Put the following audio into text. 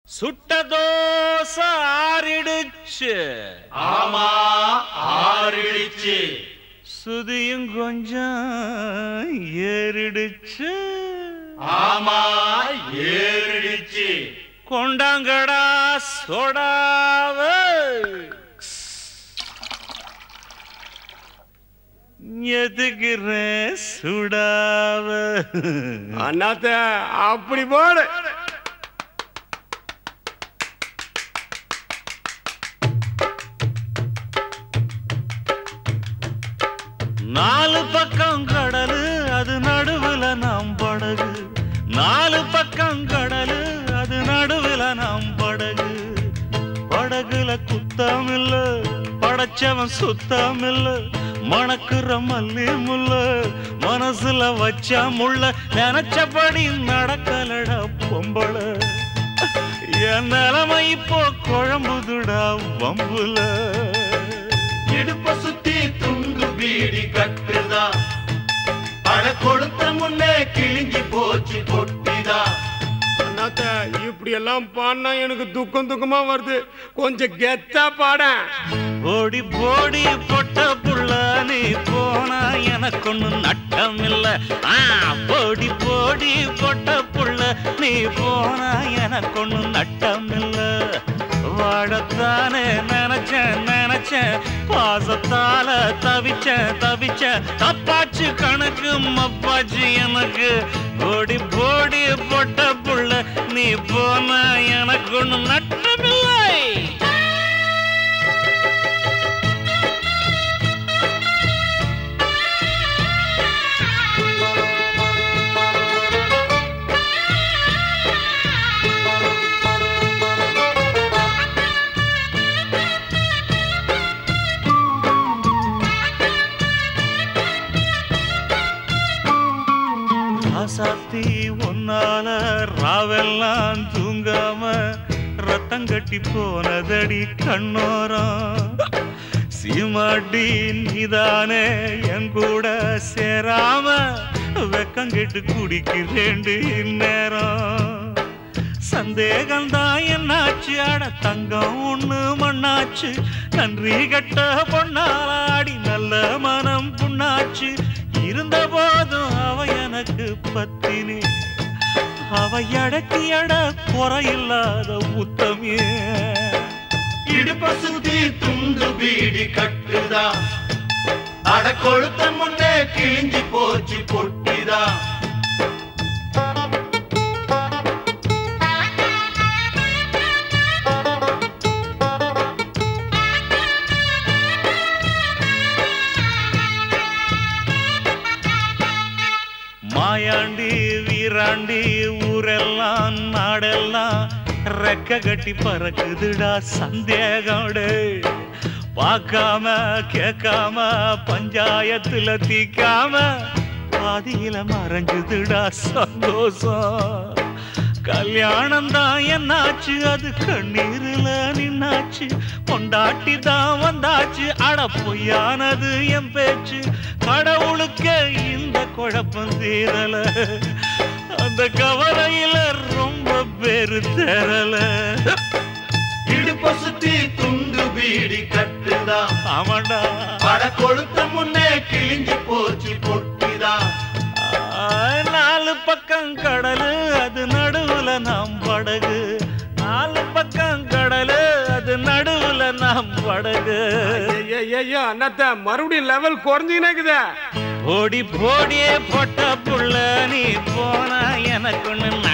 சுட்ட தோசை ஆறிடுச்சு ஆமா ஆறிடுச்சு சுதியும் கொஞ்சம் ஏறிடுச்சு ஆமா ஏறிடுச்சு கொண்டாங்கடா சோடாவ எதுக்குறேன் சுடாவ அண்ணாத்த அப்படி போடு நாலு பக்கம் கடலு அது நடுவுல நாம் படகு நாலு பக்கம் கடலு அது நடுவுல நாம் படகு படகுல குத்தம் இல்ல படைச்சவன் சுத்தம் இல்ல மணக்குற மல்லி முள்ள மனசுல வச்சா முள்ள நினைச்சபடி நடக்கலடா பொம்பள என் நிலைமை இப்போ குழம்புதுடா வம்புல இடுப்ப சுத்தி துண்டு பீடி கட்டுதா பட கொடுத்த முன்னே கிழிஞ்சி போச்சு பொட்டிதா அண்ணாத்த இப்படி எல்லாம் பாடினா எனக்கு துக்கம் துக்கமா வருது கொஞ்சம் கெத்தா பாடேன் போடி போடி பொட்ட புள்ள நீ போனா எனக்கு ஒண்ணு நட்டம் இல்ல ஆ, போடி போடி பொட்ட புள்ள நீ போனா எனக்கு ஒண்ணு நட்டம் இல்ல வாழத்தானே நினைச்சேன் நினைச்சேன் பாசத்தால தவிச்சேன் தவிச்சேன் தப்பாச்சு கணக்கு மப்பாச்சு எனக்கு போடி போடி பொட்ட புள்ள நீ போனா எனக்கு ஒண்ணு நட்டமில்லை ராசாத்தி ஒன்னால ராவெல்லாம் தூங்காம ரத்தம் கட்டி போனதடி கண்ணோரம் சீமாட்டி நீதானே என் கூட சேராம வெக்கம் கெட்டு குடிக்கிறேண்டு இந்நேரம் சந்தேகம்தான் என்னாச்சு அட தங்கம் ஒண்ணு மண்ணாச்சு நன்றி கட்ட பொன்னாலாடி நல்ல மனம் புண்ணாச்சு இருந்த போதும் அவ எனக்கு பத்தினி அவ அடக்கி அட குறையில்லாத உத்தமிய இடுப்ப சுத்தி துண்டு பீடி கட்டுதா அட கொளுத்த முன்னே கிழிஞ்சி போச்சு பொட்டிதா மாயாண்டி வீராண்டி ஊரெல்லாம் நாடெல்லாம் ரெக்க கட்டி பறக்குதுடா சந்தேகோடு பார்க்காம கேட்காம பஞ்சாயத்துல தீக்காம பாதியில மறைஞ்சுதுடா சந்தோஷம் கல்யாணம் தான் என்னாச்சு அது கண்ணீர்ல நின்னாச்சு பொண்டாட்டி தான் வந்தாச்சு அட பொய்யானது என் பேச்சு கடவுளுக்கு இந்த குழப்பம் தீரல அந்த கவலையில ரொம்ப பேரு தெரல இடுப்ப சுத்தி துண்டு பீடி கட்டுதா ஆமாண்டா பட கொளுத்த முன்னே கிழிஞ்சி போச்சு பொட்டிதா ஆ, நாலு பக்கம் கடலு அது நடுவுல நாம் படகு நாலு பக்கம் கடலு அது நடுவுல நாம் படகு ஐயோ அண்ணாத்த மறுபடியும் லெவல் குறைஞ்சிக்கினே இருக்குதே ஓடி போடியே பொட்ட புள்ள நீ போனா எனக்கு ஒண்ணு